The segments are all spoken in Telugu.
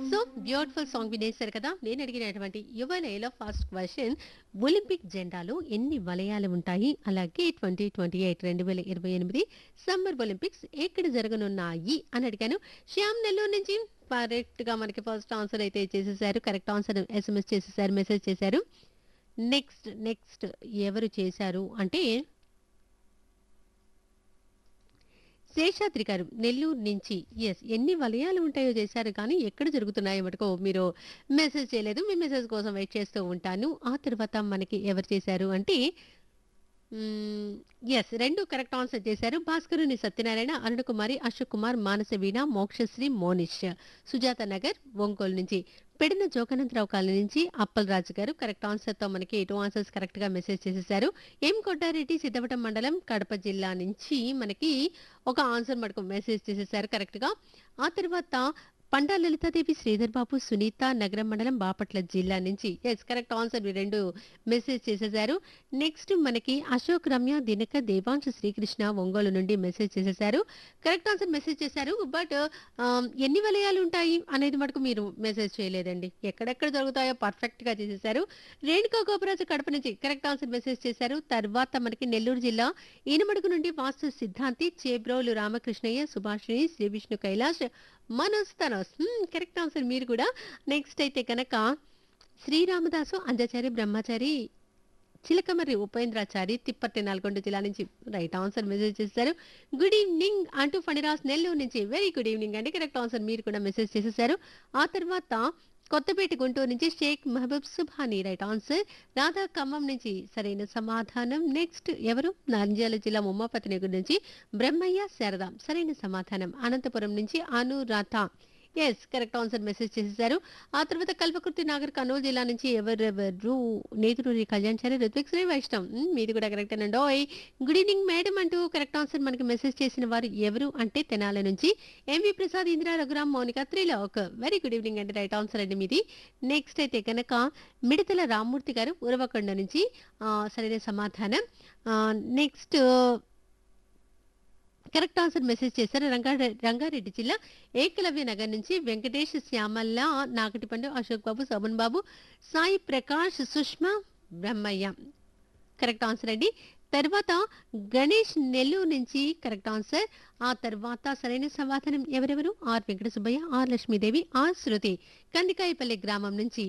సో బ్యూటిఫుల్ సాంగ్ వినేశారు కదా నేను అడిగినటువంటి యువలయలో ఫస్ట్ క్వశ్చన్ ఒలింపిక్ జెండాలో ఎన్ని వలయాలు ఉంటాయి అలాగే ట్వంటీ ట్వంటీ ఎయిట్ రెండు వేల ఇరవై ఎనిమిది సమ్మర్ ఒలింపిక్స్ ఎక్కడ జరగనున్నాయి అని అడిగాను శ్యామ్ నెల్లూరు నుంచి కరెక్ట్ గా మనకి ఫస్ట్ ఆన్సర్ అయితే చేసేసారు కరెక్ట్ ఆన్సర్ ఎస్ఎంఎస్ చేసేసారు మెసేజ్ చేశారు నెక్స్ట్ నెక్స్ట్ ఎవరు చేశారు అంటే శేషాద్రి గారు నెల్లూరు నుంచి ఎస్ ఎన్ని వలయాలు ఉంటాయో చేశారు కానీ ఎక్కడ జరుగుతున్నాయో మటుకు మీరు మెసేజ్ చేయలేదు మీ మెసేజ్ కోసం వెయిట్ చేస్తూ ఉంటాను ఆ తర్వాత మనకి ఎవరు చేశారు అంటే ఎస్ రెండు కరెక్ట్ ఆన్సర్ చేశారు భాస్కరుని సత్యనారాయణ అరుణ్ కుమారి అశోక్ కుమార్ మానస వీణ మోక్షశ్రీ మోనిష్ సుజాత నగర్ ఒంగోలు నుంచి పెడిన జోగనంతరావు కాలనీ నుంచి అప్పల్ రాజు గారు కరెక్ట్ ఆన్సర్ తో మనకి టూ ఆన్సర్స్ కరెక్ట్ గా మెసేజ్ చేసేసారు ఎం కొట్టారెడ్డి సిద్ధవటం మండలం కడప జిల్లా నుంచి మనకి ఒక ఆన్సర్ మనకు మెసేజ్ చేసేసారు కరెక్ట్ గా ఆ తర్వాత పండా లలితాదేవి శ్రీధర్ బాబు సునీత నగరం మండలం బాపట్ల జిల్లా నుంచి ఎస్ కరెక్ట్ ఆన్సర్ మీరు రెండు మెసేజ్ చేసేసారు నెక్స్ట్ మనకి అశోక్ రమ్య దినక దేవాంశ శ్రీకృష్ణ ఒంగోలు నుండి మెసేజ్ చేసేసారు కరెక్ట్ ఆన్సర్ మెసేజ్ చేశారు బట్ ఎన్ని వలయాలు ఉంటాయి అనేది మటుకు మీరు మెసేజ్ చేయలేదండి ఎక్కడెక్కడ జరుగుతాయో పర్ఫెక్ట్ గా చేసేసారు రేణుకా గోపరాజు కడప నుంచి కరెక్ట్ ఆన్సర్ మెసేజ్ చేశారు తర్వాత మనకి నెల్లూరు జిల్లా ఈనమడుగు నుండి వాస్తు సిద్ధాంతి చేబ్రోలు రామకృష్ణయ్య సుభాషిణి శ్రీ విష్ణు కైలాష్ మనోజ్ తనోస్ కరెక్ట్ ఆన్సర్ మీరు కూడా నెక్స్ట్ అయితే కనుక శ్రీరామదాసు అంజాచారి బ్రహ్మచారి చిలకమర్రి ఉపేంద్రాచారి తిప్పర్తి నల్గొండ జిల్లా నుంచి రైట్ ఆన్సర్ మెసేజ్ చేశారు గుడ్ ఈవినింగ్ అంటూ ఫణిరాజ్ నెల్లూరు నుంచి వెరీ గుడ్ ఈవినింగ్ అండి కరెక్ట్ ఆన్సర్ మీరు కూడా మెసేజ్ చేసేసారు ఆ తర్వాత కొత్తపేట గుంటూరు నుంచి షేక్ మహబూబ్ సుభాని రైట్ ఆన్సర్ రాధా ఖమ్మం నుంచి సరైన సమాధానం నెక్స్ట్ ఎవరు నంద్యాల జిల్లా ఉమాపతి నగర్ నుంచి బ్రహ్మయ్య శారద సరైన సమాధానం అనంతపురం నుంచి Anuradha S correct answer message చేసేసారు ఆ తర్వాత కల్పకుర్తి నాగర్ కర్నూలు జిల్లా నుంచి ఎవరెవరు నేతురూరి కళ్యాణ్చారి ఋత్విక్ శ్రీ వైష్ణవ్ మ్, మీది కూడా కరెక్ట్ అండి ఓయ్ గుడ్ ఈవినింగ్ మేడం అంటూ కరెక్ట్ ఆన్సర్ మనకి మెసేజ్ చేసిన వారు ఎవరు అంటే తెనాల నుంచి MV Prasad Indira Raghuram Mounika Trilok very good evening అండి రైట్ ఆన్సర్ అండి మీది నెక్స్ట్ అయితే కనుక మిడతల రామ్మూర్తి గారు ఉరవకొండ నుంచి ఆ, సరైన సమాధానం నెక్స్ట్ కరెక్ట్ ఆన్సర్ మెసేజ్ చేశారు రంగారె- రంగారెడ్డి జిల్లా ఏకలవ్య నగర్ నుంచి వెంకటేష్ శ్యామల్ల నాగటిపండు అశోక్ బాబు శోభన్ బాబు సాయి ప్రకాష్ సుష్మా బ్రహ్మయ్య కరెక్ట్ ఆన్సర్ అండి తర్వాత గణేష్ నెల్లూరు నుంచి కరెక్ట్ ఆన్సర్ ఆ తర్వాత సరైన సమాధానం ఎవరెవరు R Venkata Subbaiah R Lakshmidevi R Shruti Kandikayapalli గ్రామం నుంచి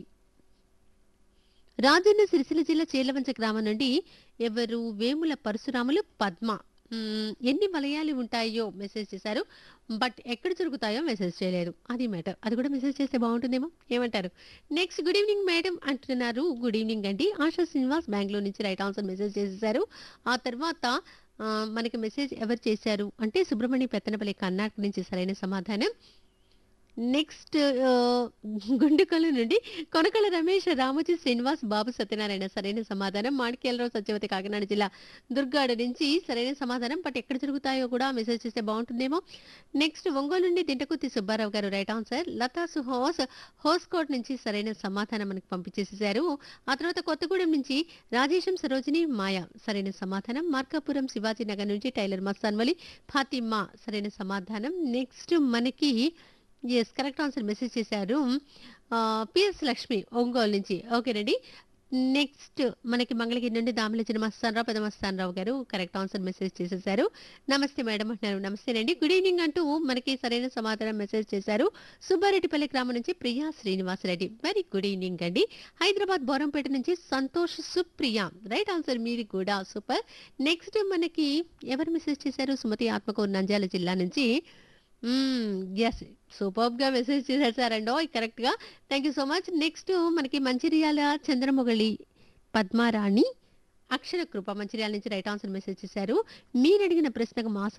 రాజన్న సిరిసిల్ల జిల్లా చేలవంచ గ్రామం నుండి ఎవరు వేముల పరశురాములు పద్మ మ్మ్, ఎన్ని వలయాలు ఉంటాయో మెసేజ్ చేశారు బట్ ఎక్కడ జరుగుతాయో మెసేజ్ చేయలేదు అది మ్యాటర్ అది కూడా మెసేజ్ చేస్తే బాగుంటుందేమో ఏమంటారు నెక్స్ట్ గుడ్ ఈవినింగ్ మేడం అంటున్నారు గుడ్ ఈవినింగ్ అండి ఆశా శ్రీనివాస్ బెంగళూరు నుంచి రైట్ ఆన్సర్ మెసేజ్ చేసేసారు ఆ తర్వాత ఆ, మనకి మెసేజ్ ఎవరు చేశారు అంటే సుబ్రహ్మణ్య పెత్తనపల్లి కర్ణాటక నుంచి సరైన సమాధానం నెక్స్ట్ గుండుకల నుండి కొనకల రమేష్ రామోజీ శ్రీనివాస్ బాబు సత్యనారాయణ సరైన సమాధానం మాణిక్యాలరావు సత్యవతి కాకినాడ జిల్లా దుర్గాడ నుంచి సరైన సమాధానం బట్ ఎక్కడ జరుగుతాయో కూడా మెసేజ్ చేస్తే బాగుంటుందేమో నెక్స్ట్ ఒంగోలు నుండి దింటకుర్తి సుబ్బారావు గారు రైట్ ఆన్సర్ లతా సుహోస్ హోస్కోట్ నుంచి సరైన సమాధానం మనకి పంపించేసేసారు ఆ తర్వాత కొత్తగూడెం నుంచి రాజేశం సరోజిని మాయ సరైన సమాధానం మార్కాపురం శివాజీ నగర్ నుంచి టైలర్ మస్తాన్వలి ఫాతిమా సరైన సమాధానం నెక్స్ట్ మనకి ఎస్ కరెక్ట్ ఆన్సర్ మెసేజ్ చేశారు పిఎస్ లక్ష్మి ఒంగోలు నుంచి ఓకేనండి నెక్స్ట్ మనకి మంగళగిరి నుండి దామల చిన్న మస్తానరావు పెద్ద మస్తానరావు గారు కరెక్ట్ ఆన్సర్ మెసేజ్ చేసేసారు నమస్తే మేడం అంటున్నారు నమస్తేనండి గుడ్ ఈవినింగ్ అంటూ మనకి సరైన సమాధానం మెసేజ్ చేశారు సుబ్బారెడ్డిపల్లి గ్రామం నుంచి Priya Srinivasareddy very good evening అండి హైదరాబాద్ బోరంపేట నుంచి సంతోష్ సుప్రియ రైట్ ఆన్సర్ మీది కూడా సూపర్ నెక్స్ట్ మనకి ఎవరు మెసేజ్ చేశారు సుమతి ఆత్మకూరు నంద్యాల జిల్లా నుంచి ఎస్ సూపర్ గా మెసేజ్ చేసేసారండో కరెక్ట్ గా thank you so much next మనకి మంచిర్యాల చంద్రమొగళి పద్మారాణి అక్షర కృప మంచిర్యాల నుంచి రైట్ ఆన్సర్ మెసేజ్ చేశారు మీరు అడిగిన ప్రశ్నకు మా